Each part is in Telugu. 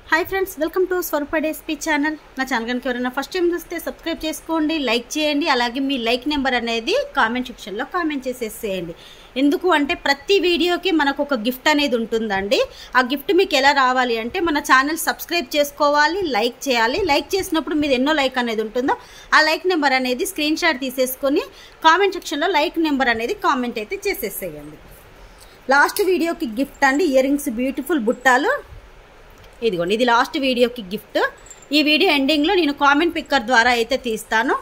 hi friends welcome to Swarupa డేస్పీ ఛానల్ నా ఛానల్ కనుక ఎవరైనా ఫస్ట్ టైం చూస్తే సబ్స్క్రైబ్ చేసుకోండి లైక్ చేయండి అలాగే మీ లైక్ నెంబర్ అనేది కామెంట్ సెక్షన్లో కామెంట్ చేసేసేయండి ఎందుకు అంటే ప్రతి వీడియోకి మనకు ఒక గిఫ్ట్ అనేది ఉంటుందండి ఆ గిఫ్ట్ మీకు ఎలా రావాలి అంటే మన ఛానల్ సబ్స్క్రైబ్ చేసుకోవాలి లైక్ చేయాలి లైక్ చేసినప్పుడు మీరు ఎన్నో లైక్ అనేది ఉంటుందో ఆ లైక్ నెంబర్ అనేది స్క్రీన్ షాట్ తీసేసుకొని కామెంట్ సెక్షన్లో లైక్ నెంబర్ అనేది కామెంట్ అయితే చేసేసేయండి లాస్ట్ వీడియోకి గిఫ్ట్ అండి ఇయర్ రింగ్స్ బ్యూటిఫుల్ బుట్టాలు ఇదిగోండి ఇది లాస్ట్ వీడియోకి గిఫ్ట్ ఈ వీడియో ఎండింగ్లో నేను కామెంట్ పిక్కర్ ద్వారా అయితే తీస్తాను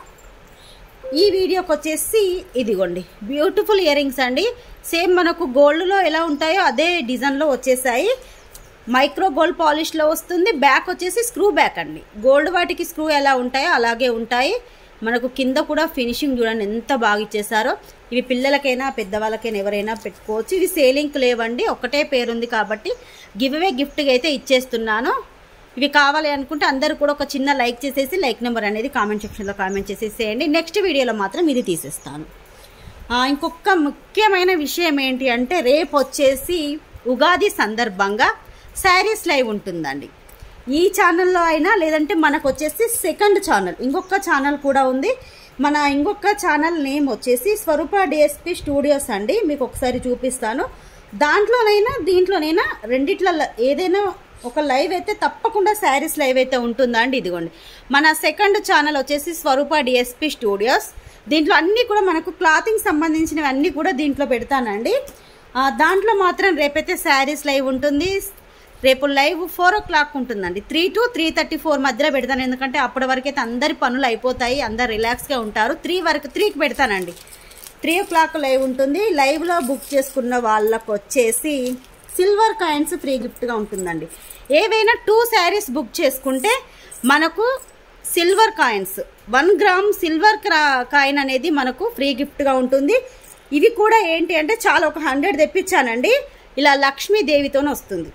ఈ వీడియోకి వచ్చేసి ఇదిగోండి బ్యూటిఫుల్ ఇయర్ రింగ్స్ అండి సేమ్ మనకు గోల్డ్లో ఎలా ఉంటాయో అదే డిజైన్లో వచ్చేసాయి మైక్రో గోల్డ్ పాలిష్లో వస్తుంది బ్యాక్ వచ్చేసి స్క్రూ బ్యాక్ అండి గోల్డ్ వాటికి స్క్రూ ఎలా ఉంటాయో అలాగే ఉంటాయి మనకు కింద కూడా ఫినిషింగ్ చూడండి ఎంత బాగా ఇచ్చేసారో ఇవి పిల్లలకైనా పెద్దవాళ్ళకైనా ఎవరైనా పెట్టుకోవచ్చు ఇవి సేలింగ్ లేవండి ఒకటే పేరు ఉంది కాబట్టి గివ్ అవే గిఫ్ట్గా అయితే ఇచ్చేస్తున్నాను ఇవి కావాలి అనుకుంటే అందరూ కూడా ఒక చిన్న లైక్ చేసేసి లైక్ నెంబర్ అనేది కామెంట్ సెక్షన్లో కామెంట్ చేసేసేయండి నెక్స్ట్ వీడియోలో మాత్రం ఇది తీసేస్తాను ఆ, ఇంకొక ముఖ్యమైన విషయం ఏంటి అంటే రేపు వచ్చేసి ఉగాది సందర్భంగా శారీస్ లైవ్ ఉంటుందండి ఈ ఛానల్లో అయినా లేదంటే మనకు వచ్చేసి సెకండ్ ఛానల్ ఇంకొక ఛానల్ కూడా ఉంది మన ఇంకొక ఛానల్ నేమ్ వచ్చేసి స్వరూప డిఎస్పి స్టూడియోస్ అండి మీకు ఒకసారి చూపిస్తాను దాంట్లోనైనా దీంట్లోనైనా రెండిట్ల ఏదైనా ఒక లైవ్ అయితే తప్పకుండా శారీస్ లైవ్ అయితే ఉంటుందా అండి ఇదిగోండి మన సెకండ్ ఛానల్ వచ్చేసి స్వరూప డిఎస్పి స్టూడియోస్ దీంట్లో అన్నీ కూడా మనకు క్లాతింగ్ సంబంధించినవి అన్నీ కూడా దీంట్లో పెడతానండి ఆ, దాంట్లో మాత్రం రేపైతే శారీస్ లైవ్ ఉంటుంది రేపు లైవ్ ఫోర్ ఓ క్లాక్ ఉంటుందండి three to three thirty four మధ్యలో పెడతాను ఎందుకంటే అప్పటి వరకు అయితే అందరి పనులు అయిపోతాయి అందరు రిలాక్స్గా ఉంటారు త్రీ వరకు త్రీకి పెడతానండి త్రీ ఓ క్లాక్ లైవ్ ఉంటుంది లైవ్లో బుక్ చేసుకున్న వాళ్ళకు వచ్చేసి సిల్వర్ కాయిన్స్ ఫ్రీ గిఫ్ట్గా ఉంటుందండి ఏవైనా టూ శారీస్ బుక్ చేసుకుంటే మనకు silver coins one gram silver coin అనేది మనకు ఫ్రీ గిఫ్ట్గా ఉంటుంది ఇవి కూడా ఏంటి అంటే చాలా ఒక హండ్రెడ్ తెప్పించానండి ఇలా లక్ష్మీదేవితోనే వస్తుంది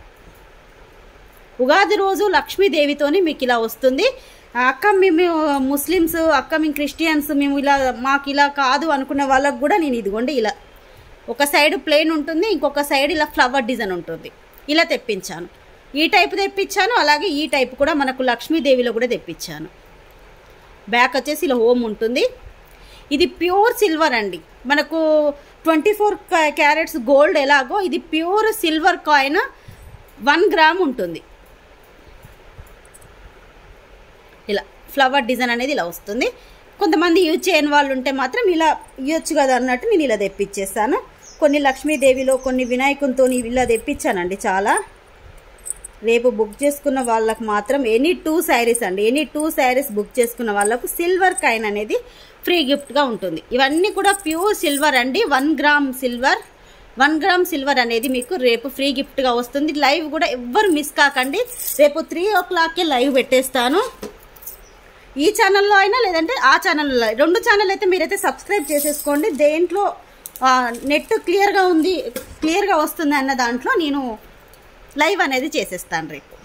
ఉగాది రోజు లక్ష్మీదేవితోని మీకు ఇలా వస్తుంది అక్క మేము ముస్లిమ్స్ అక్క మేము క్రిస్టియన్స్ మేము ఇలా మాకు ఇలా కాదు అనుకునే వాళ్ళకు కూడా నేను ఇదిగోండి ఇలా ఒక సైడ్ ప్లెయిన్ ఉంటుంది ఇంకొక సైడ్ ఇలా ఫ్లవర్ డిజైన్ ఉంటుంది ఇలా తెప్పించాను ఈ టైప్ తెప్పించాను అలాగే ఈ టైప్ కూడా మనకు లక్ష్మీదేవిలో కూడా తెప్పించాను బ్యాక్ వచ్చేసి ఇలా హోమ్ ఉంటుంది ఇది ప్యూర్ సిల్వర్ అండి మనకు ట్వంటీ ఫోర్ క్యారెట్స్ గోల్డ్ ఎలాగో ఇది pure silver coin one gram ఉంటుంది ఇలా ఫ్లవర్ డిజైన్ అనేది ఇలా వస్తుంది కొంతమంది యూజ్ చేయని వాళ్ళు ఉంటే మాత్రం ఇలా ఇవ్వచ్చు కదా అన్నట్టు నేను ఇలా తెప్పించేస్తాను కొన్ని లక్ష్మీదేవిలో కొన్ని వినాయకునితో ఇలా తెప్పించానండి చాలా రేపు బుక్ చేసుకున్న వాళ్ళకు మాత్రం ఎనీ టూ శారీస్ అండి ఎనీ టూ శారీస్ బుక్ చేసుకున్న వాళ్ళకు సిల్వర్ కాయిన్ అనేది ఫ్రీ గిఫ్ట్గా ఉంటుంది ఇవన్నీ కూడా ప్యూర్ సిల్వర్ అండి one gram silver one gram silver అనేది మీకు రేపు ఫ్రీ గిఫ్ట్గా వస్తుంది లైవ్ కూడా ఎవ్వరు మిస్ కాకండి రేపు త్రీ ఓ క్లాక్కే లైవ్ పెట్టేస్తాను ఈ ఛానల్లో అయినా లేదంటే ఆ ఛానల్లో రెండు ఛానల్ అయితే మీరైతే సబ్స్క్రైబ్ చేసేసుకోండి దేంట్లో ఆ, నెట్ క్లియర్గా ఉంది క్లియర్గా వస్తుంది అన్న దాంట్లో నేను లైవ్ అనేది చేసేస్తాను రేపు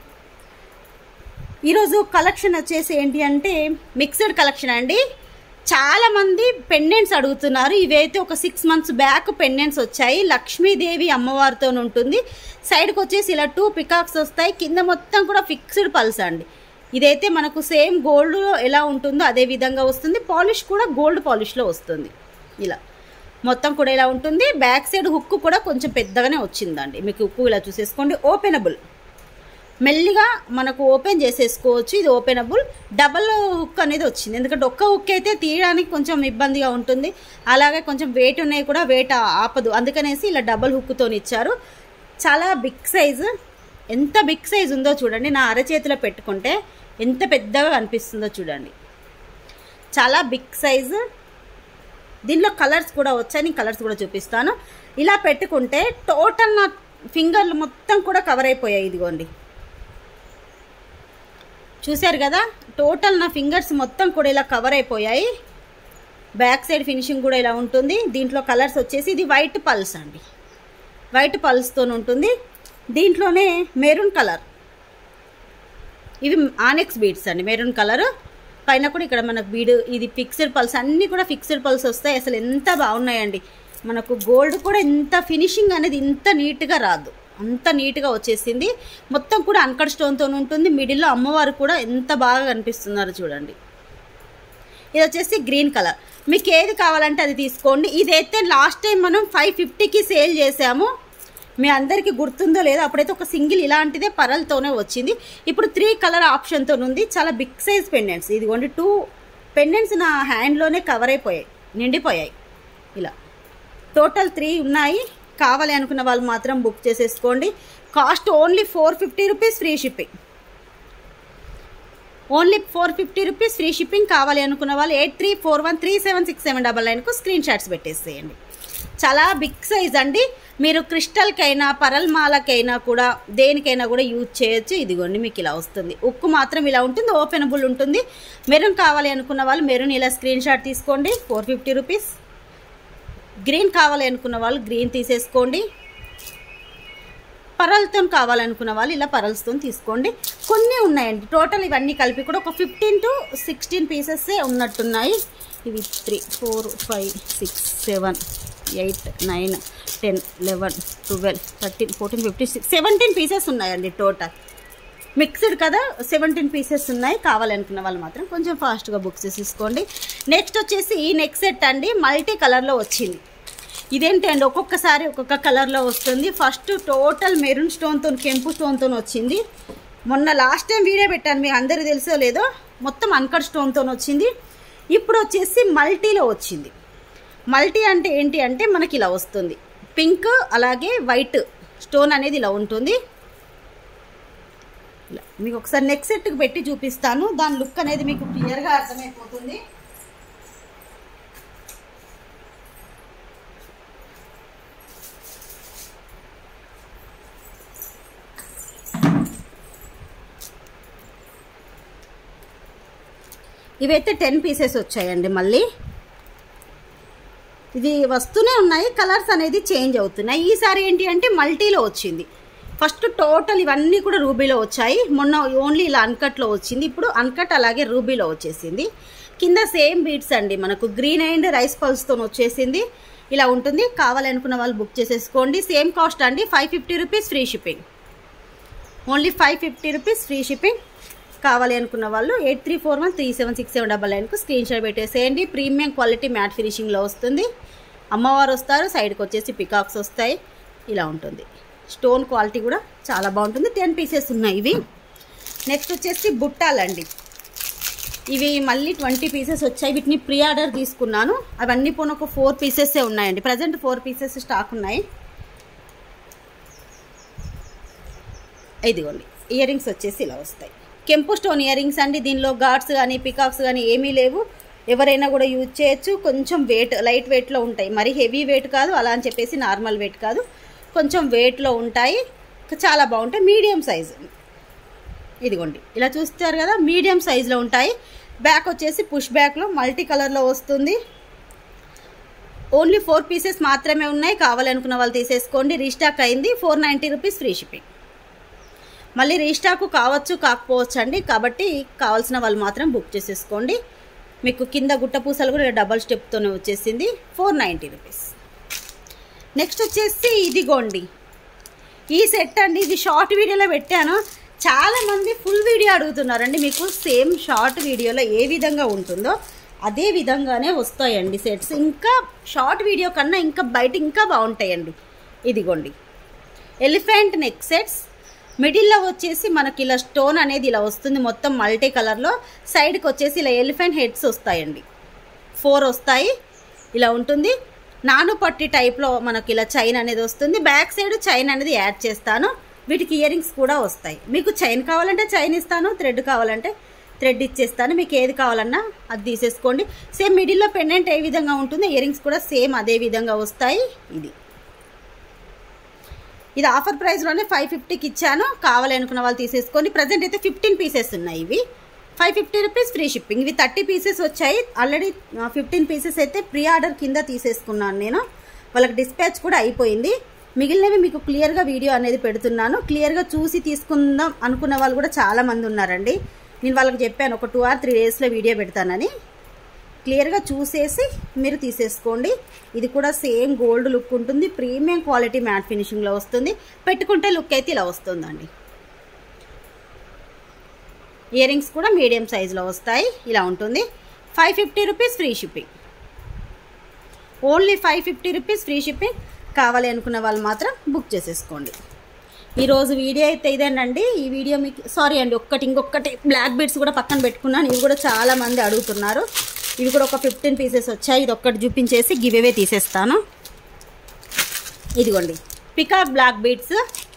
ఈరోజు కలెక్షన్ వచ్చేసి ఏంటి అంటే మిక్స్డ్ కలెక్షన్ అండి చాలా మంది పెండెంట్స్ అడుగుతున్నారు ఇవైతే ఒక సిక్స్ మంత్స్ బ్యాక్ పెండెంట్స్ వచ్చాయి లక్ష్మీదేవి అమ్మవారితో ఉంటుంది సైడ్కి వచ్చేసి ఇలా టూ పికాక్స్ వస్తాయి కింద మొత్తం కూడా ఫిక్స్డ్ పల్స్ అండి ఇదైతే మనకు సేమ్ గోల్డ్ ఎలా ఉంటుందో అదే విధంగా వస్తుంది పాలిష్ కూడా గోల్డ్ పాలిష్లో వస్తుంది ఇలా మొత్తం కూడా ఇలా ఉంటుంది బ్యాక్ సైడ్ హుక్ కూడా కొంచెం పెద్దగానే వచ్చిందండి మీకు హుక్ ఇలా చూసేసుకోండి ఓపెనబుల్ మెల్లిగా మనకు ఓపెన్ చేసేసుకోవచ్చు ఇది ఓపెనబుల్ డబల్ హుక్ అనేది వచ్చింది ఎందుకంటే ఒక్క హుక్ అయితే తీయడానికి కొంచెం ఇబ్బందిగా ఉంటుంది అలాగే కొంచెం వెయిట్ ఉన్నాయి కూడా వెయిట్ ఆపదు అందుకనేసి ఇలా డబల్ హుక్తో ఇచ్చారు చాలా బిగ్ సైజు ఎంత బిగ్ సైజ్ ఉందో చూడండి నా అరచేతిలో పెట్టుకుంటే ఎంత పెద్దగా కనిపిస్తుందో చూడండి చాలా బిగ్ సైజు దీనిలో కలర్స్ కూడా వచ్చాయి నేను కలర్స్ కూడా చూపిస్తాను ఇలా పెట్టుకుంటే టోటల్ నా ఫింగర్లు మొత్తం కూడా కవర్ అయిపోయాయి ఇదిగోండి చూశారు కదా టోటల్ నా ఫింగర్స్ మొత్తం కూడా ఇలా కవర్ అయిపోయాయి బ్యాక్ సైడ్ ఫినిషింగ్ కూడా ఇలా ఉంటుంది దీంట్లో కలర్స్ వచ్చేసి ఇది వైట్ పల్స్ అండి వైట్ పల్స్తో ఉంటుంది దీంట్లోనే మెరూన్ కలర్ ఇవి ఆనెక్స్ బీడ్స్ అండి మెరూన్ కలర్ పైన కూడా ఇక్కడ మన బీడ్ ఇది ఫిక్స్డ్ పల్స్ అన్నీ కూడా ఫిక్స్డ్ పల్స్ వస్తాయి అసలు ఎంత బాగున్నాయండి మనకు గోల్డ్ కూడా ఇంత ఫినిషింగ్ అనేది ఇంత నీట్గా రాదు అంత నీట్గా వచ్చేసింది మొత్తం కూడా అన్కట్ స్టోన్తో ఉంటుంది మిడిల్లో అమ్మవారు కూడా ఎంత బాగా కనిపిస్తున్నారు చూడండి ఇది వచ్చేసి గ్రీన్ కలర్ మీకు ఏది కావాలంటే అది తీసుకోండి ఇదైతే లాస్ట్ టైం మనం ఫైవ్ ఫిఫ్టీకి సేల్ చేసాము మీ అందరికీ గుర్తుందో లేదో అప్పుడైతే ఒక సింగిల్ ఇలాంటిదే పరల్తోనే వచ్చింది ఇప్పుడు త్రీ కలర్ ఆప్షన్తో ఉంది చాలా బిగ్ సైజ్ పెండెంట్స్ ఇదిగోండి టూ పెండెంట్స్ నా హ్యాండ్లోనే కవర్ అయిపోయాయి నిండిపోయాయి ఇలా టోటల్ త్రీ ఉన్నాయి కావాలి అనుకున్న వాళ్ళు మాత్రం బుక్ చేసేసుకోండి cost only four fifty rupees free shipping only four fifty rupees free shipping కావాలి అనుకున్న వాళ్ళు eight three four one three seven six seven double నైన్కు స్క్రీన్ షాట్స్ పెట్టేసేయండి చాలా బిగ్ సైజ్ అండి మీరు క్రిస్టల్కైనా పరల్మాలకైనా కూడా దేనికైనా కూడా యూజ్ చేయొచ్చు ఇదిగోండి మీకు ఇలా వస్తుంది ఉక్కు మాత్రం ఇలా ఉంటుంది ఓపెనబుల్ ఉంటుంది మెరూన్ కావాలి అనుకున్న వాళ్ళు మెరూన్ ఇలా స్క్రీన్ షాట్ తీసుకోండి ఫోర్ ఫిఫ్టీ రూపీస్ గ్రీన్ కావాలి అనుకున్న వాళ్ళు గ్రీన్ తీసేసుకోండి పరల్తో కావాలనుకున్న వాళ్ళు ఇలా పరల్స్తో తీసుకోండి కొన్ని ఉన్నాయండి టోటల్ ఇవన్నీ కలిపి కూడా ఒక ఫిఫ్టీన్ టు సిక్స్టీన్ పీసెస్సే ఉన్నట్టున్నాయి ఇవి three four five six seven eight nine ten eleven twelve thirteen fourteen fifteen six seventeen pieces ఉన్నాయండి టోటల్ మిక్స్డ్ కదా సెవెంటీన్ పీసెస్ ఉన్నాయి కావాలనుకున్న వాళ్ళు మాత్రం కొంచెం ఫాస్ట్గా బుక్ చేసేసుకోండి నెక్స్ట్ వచ్చేసి ఈ నెక్ సెట్ అండి మల్టీ కలర్లో వచ్చింది ఇదేంటి అండి ఒక్కొక్కసారి ఒక్కొక్క కలర్లో వస్తుంది ఫస్ట్ టోటల్ మెరూన్ స్టోన్తో కెంపు స్టోన్తో వచ్చింది మొన్న లాస్ట్ టైం వీడియో పెట్టాను మీకు అందరికీ తెలుసో లేదో మొత్తం అన్కట్ స్టోన్తో వచ్చింది ఇప్పుడు వచ్చేసి మల్టీలో వచ్చింది మల్టీ అంటే ఏంటి అంటే మనకి ఇలా వస్తుంది పింక్ అలాగే వైట్ స్టోన్ అనేది ఇలా ఉంటుంది ఇలా మీకు ఒకసారి నెక్ సెట్కి పెట్టి చూపిస్తాను దాని లుక్ అనేది మీకు క్లియర్గా అర్థమైపోతుంది ఇవైతే టెన్ పీసెస్ వచ్చాయండి మళ్ళీ ఇది వస్తూనే ఉన్నాయి కలర్స్ అనేది చేంజ్ అవుతున్నాయి ఈసారి ఏంటి అంటే మల్టీలో వచ్చింది ఫస్ట్ టోటల్ ఇవన్నీ కూడా రూబీలో వచ్చాయి మొన్న ఓన్లీ ఇలా అన్కట్లో వచ్చింది ఇప్పుడు అన్కట్ అలాగే రూబీలో వచ్చేసింది కింద సేమ్ బీట్స్ అండి మనకు గ్రీన్ అండ్ రైస్ పల్స్తో వచ్చేసింది ఇలా ఉంటుంది కావాలనుకున్న వాళ్ళు బుక్ చేసేసుకోండి సేమ్ కాస్ట్ అండి five fifty rupees free shipping only five fifty rupees free shipping కావాలి అనుకున్న వాళ్ళు eight three four one three seven six seven double నైన్కు స్క్రీన్ షాట్ పెట్టేసేయండి ప్రీమియం క్వాలిటీ మ్యాట్ ఫినిషింగ్లో వస్తుంది అమ్మవారు వస్తారు సైడ్కి వచ్చేసి పికాక్స్ వస్తాయి ఇలా ఉంటుంది స్టోన్ క్వాలిటీ కూడా చాలా బాగుంటుంది టెన్ పీసెస్ ఉన్నాయి ఇవి నెక్స్ట్ వచ్చేసి బుట్టాలండి ఇవి మళ్ళీ ట్వంటీ పీసెస్ వచ్చాయి వీటిని ప్రీ ఆర్డర్ తీసుకున్నాను అవన్నీ పోను ఒక ఫోర్ పీసెస్సే ఉన్నాయండి ప్రజెంట్ ఫోర్ పీసెస్ స్టాక్ ఉన్నాయి ఇదిగోండి ఇయర్ రింగ్స్ వచ్చేసి ఇలా వస్తాయి కెంపు స్టోన్ ఇయర్ రింగ్స్ అండి దీనిలో గాడ్స్ కానీ పికాక్స్ కానీ ఏమీ లేవు ఎవరైనా కూడా యూజ్ చేయొచ్చు కొంచెం వెయిట్ లైట్ వెయిట్లో ఉంటాయి మరి హెవీ వెయిట్ కాదు అలా అని చెప్పేసి నార్మల్ వెయిట్ కాదు కొంచెం వెయిట్లో ఉంటాయి చాలా బాగుంటాయి మీడియం సైజు ఇదిగోండి ఇలా చూస్తారు కదా మీడియం సైజులో ఉంటాయి బ్యాక్ వచ్చేసి పుష్ బ్యాక్లో మల్టీ కలర్లో వస్తుంది ఓన్లీ ఫోర్ పీసెస్ మాత్రమే ఉన్నాయి కావాలనుకున్న వాళ్ళు తీసేసుకోండి రీస్టాక్ అయింది four ninety rupees free shipping మళ్ళీ రీస్టాక్ కావచ్చు కాకపోవచ్చు అండి కాబట్టి కావాల్సిన వాళ్ళు మాత్రం బుక్ చేసేసుకోండి మీకు కింద గుట్ట పూసలు కూడా డబల్ స్టెప్తోనే వచ్చేసింది ఫోర్ నైంటీ రూపీస్ నెక్స్ట్ వచ్చేసి ఇదిగోండి ఈ సెట్ అండి ఇది షార్ట్ వీడియోలో పెట్టాను చాలామంది ఫుల్ వీడియో అడుగుతున్నారండి మీకు సేమ్ షార్ట్ వీడియోలో ఏ విధంగా ఉంటుందో అదే విధంగానే వస్తాయండి సెట్స్ ఇంకా షార్ట్ వీడియో కన్నా ఇంకా బయట ఇంకా బాగుంటాయండి ఇదిగోండి ఎలిఫెంట్ నెక్ సెట్స్ మిడిల్లో వచ్చేసి మనకి ఇలా స్టోన్ అనేది ఇలా వస్తుంది మొత్తం మల్టీ కలర్లో సైడ్కి వచ్చేసి ఇలా ఎలిఫెంట్ హెడ్స్ వస్తాయండి ఫోర్ వస్తాయి ఇలా ఉంటుంది నాను పట్టి టైప్లో మనకి ఇలా చైన్ అనేది వస్తుంది బ్యాక్ సైడ్ చైన్ అనేది యాడ్ చేస్తాను వీటికి ఇయర్ రింగ్స్ కూడా వస్తాయి మీకు చైన్ కావాలంటే చైన్ ఇస్తాను థ్రెడ్ కావాలంటే థ్రెడ్ ఇచ్చేస్తాను మీకు ఏది కావాలన్నా అది తీసేసుకోండి సేమ్ మిడిల్లో పెండెంట్ ఏ విధంగా ఉంటుందో ఇయర్ రింగ్స్ కూడా సేమ్ అదే విధంగా వస్తాయి ఇది ఇది ఆఫర్ ప్రైస్లోనే ఫైవ్ ఫిఫ్టీకి ఇచ్చాను కావాలి అనుకున్న వాళ్ళు తీసేసుకోండి ప్రజెంట్ అయితే ఫిఫ్టీన్ పీసెస్ ఉన్నాయి ఇవి five fifty rupees free shipping ఇవి థర్టీ పీసెస్ వచ్చాయి ఆల్రెడీ ఫిఫ్టీన్ పీసెస్ అయితే ప్రీ ఆర్డర్ కింద తీసేసుకున్నాను నేను వాళ్ళకి డిస్పాచ్ కూడా అయిపోయింది మిగిలినవి మీకు క్లియర్గా వీడియో అనేది పెడుతున్నాను క్లియర్గా చూసి తీసుకుందాం అనుకున్న వాళ్ళు కూడా చాలా మంది ఉన్నారండి నేను వాళ్ళకి చెప్పాను ఒక టూ ఆర్ త్రీ డేస్లో వీడియో పెడతానని క్లియర్గా చూసేసి మీరు తీసేసుకోండి ఇది కూడా సేమ్ గోల్డ్ లుక్ ఉంటుంది ప్రీమియం క్వాలిటీ మ్యాట్ ఫినిషింగ్లో వస్తుంది పెట్టుకుంటే లుక్ అయితే ఇలా వస్తుందండి ఇయర్ రింగ్స్ కూడా మీడియం సైజులో వస్తాయి ఇలా ఉంటుంది five fifty rupees free shipping only five fifty rupees free shipping కావాలి అనుకున్న వాళ్ళు మాత్రం బుక్ చేసేసుకోండి ఈరోజు వీడియో అయితే ఇదేనండి ఈ వీడియో మీకు సారీ అండి ఒక్కటి ఇంకొకటి బ్లాక్ బీడ్స్ కూడా పక్కన పెట్టుకున్నాను ఇవి కూడా చాలా మంది అడుగుతున్నారు ఇవి కూడా ఒక ఫిఫ్టీన్ పీసెస్ వచ్చాయి ఇది ఒక్కటి చూపించేసి గివ్ అవే తీసేస్తాను ఇదిగోండి పికాక్ బ్లాక్ బీడ్స్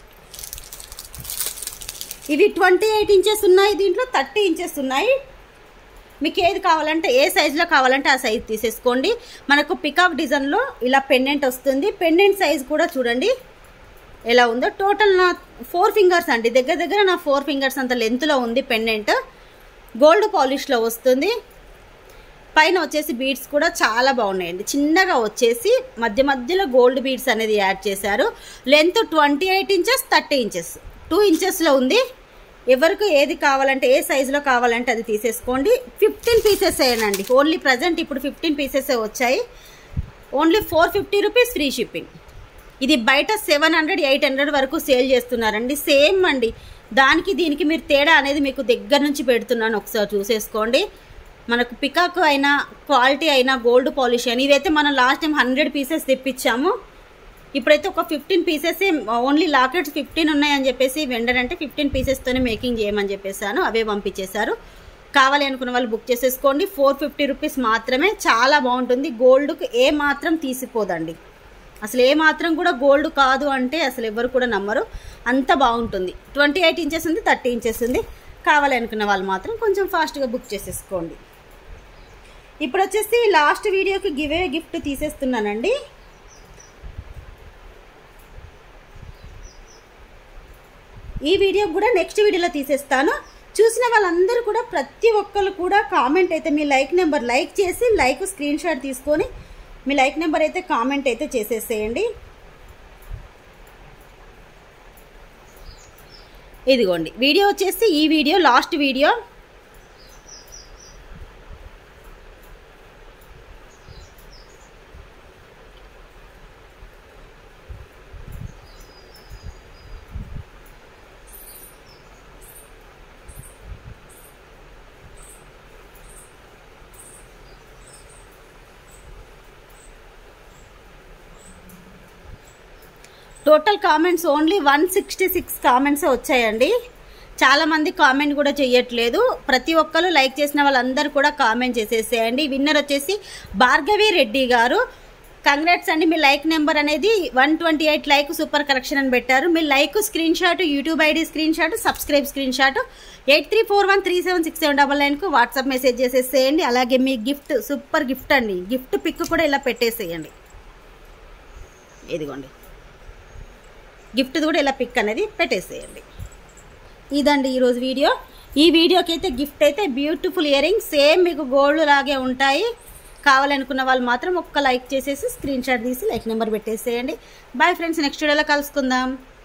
ఇవి ట్వంటీ ఎయిట్ ఇంచెస్ ఉన్నాయి దీంట్లో థర్టీ ఇంచెస్ ఉన్నాయి మీకు ఏది కావాలంటే ఏ సైజులో కావాలంటే ఆ సైజ్ తీసేసుకోండి మనకు పికాక్ డిజైన్లో ఇలా పెండెంట్ వస్తుంది పెండెంట్ సైజ్ కూడా చూడండి ఎలా ఉందో టోటల్ నా ఫోర్ ఫింగర్స్ అండి దగ్గర దగ్గర నా ఫోర్ ఫింగర్స్ అంత లెంత్లో ఉంది పెండెంట్ గోల్డ్ పాలిష్లో వస్తుంది పైన వచ్చేసి బీడ్స్ కూడా చాలా బాగున్నాయండి చిన్నగా వచ్చేసి మధ్య మధ్యలో గోల్డ్ బీడ్స్ అనేది యాడ్ చేశారు length twenty eight inches thirty inches two ఇంచెస్లో ఉంది ఎవరికి ఏది కావాలంటే ఏ సైజులో కావాలంటే అది తీసేసుకోండి ఫిఫ్టీన్ పీసెస్ వేయనండి ఓన్లీ ప్రజెంట్ ఇప్పుడు ఫిఫ్టీన్ పీసెస్ వచ్చాయి only four fifty rupees free shipping ఇది బయట సెవెన్ హండ్రెడ్ ఎయిట్ హండ్రెడ్ వరకు సేల్ చేస్తున్నారండి సేమ్ అండి దానికి దీనికి మీరు తేడా అనేది మీకు దగ్గర నుంచి పెడుతున్నాను ఒకసారి చూసేసుకోండి మనకు పికాక్ అయినా క్వాలిటీ అయినా గోల్డ్ పాలిష్ అయినా ఇదైతే మనం లాస్ట్ టైం హండ్రెడ్ పీసెస్ తెప్పించాము ఇప్పుడైతే ఒక fifteen pieces only lockets fifteen ఉన్నాయని చెప్పేసి వెండర్ అంటే ఫిఫ్టీన్ పీసెస్తోనే మేకింగ్ చేయమని చెప్పేసాను అవే పంపించేశారు కావాలి అనుకున్న వాళ్ళు బుక్ చేసేసుకోండి ఫోర్ ఫిఫ్టీ రూపీస్ మాత్రమే చాలా బాగుంటుంది గోల్డ్కి ఏ మాత్రం తీసిపోదండి అసలు ఏ మాత్రం కూడా గోల్డ్ కాదు అంటే అసలు ఎవరు కూడా నమ్మరు అంత బాగుంటుంది ట్వంటీ ఎయిట్ ఇంచెస్ ఉంది థర్టీ ఇంచెస్ ఉంది కావాలి అనుకున్న వాళ్ళు మాత్రం కొంచెం ఫాస్ట్గా బుక్ చేసేసుకోండి ఇప్పుడు వచ్చేసి లాస్ట్ వీడియోకి గివే గిఫ్ట్ తీసేస్తున్నానండి ఈ వీడియో కూడా నెక్స్ట్ వీడియోలో తీసేస్తాను చూసిన వాళ్ళందరూ కూడా ప్రతి ఒక్కరు కూడా కామెంట్ అయితే మీ లైక్ నెంబర్ లైక్ చేసి లైక్ స్క్రీన్ షాట్ తీసుకొని మీ లైక్ నెంబర్ అయితే కామెంట్ అయితే చేసేసేయండి ఇదిగోండి వీడియో వచ్చేసి ఈ video last video total comments only one sixty six comments వచ్చాయండి చాలా మంది కామెంట్ కూడా చేయట్లేదు ప్రతి ఒక్కరు లైక్ చేసిన వాళ్ళందరూ కూడా కామెంట్ చేసేసేయండి విన్నర్ వచ్చేసి భార్గవి రెడ్డి గారు కంగ్రాట్స్ అండి మీ లైక్ నెంబర్ అనేది one twenty eight like super correction అని పెట్టారు మీ like screenshot YouTube ID screenshot subscribe screenshot eight three four one three seven six seven double నైన్కు వాట్సాప్ మెసేజ్ చేసేసేయండి అలాగే మీ గిఫ్ట్ సూపర్ గిఫ్ట్ అండి గిఫ్ట్ పిక్ కూడా ఇలా పెట్టేసేయండి ఇదిగోండి గిఫ్ట్ కూడా ఇలా పిక్ అనేది పెట్టేసేయండి ఇదండి ఈరోజు వీడియో ఈ వీడియోకి అయితే గిఫ్ట్ అయితే బ్యూటిఫుల్ ఇయర్ రింగ్ సేమ్ మీకు గోల్డ్ లాగే ఉంటాయి కావాలనుకున్న వాళ్ళు మాత్రం ఒక్క లైక్ చేసేసి స్క్రీన్ షాట్ తీసి లైక్ నెంబర్ పెట్టేసేయండి బాయ్ ఫ్రెండ్స్ నెక్స్ట్ వీడియోలో కలుసుకుందాం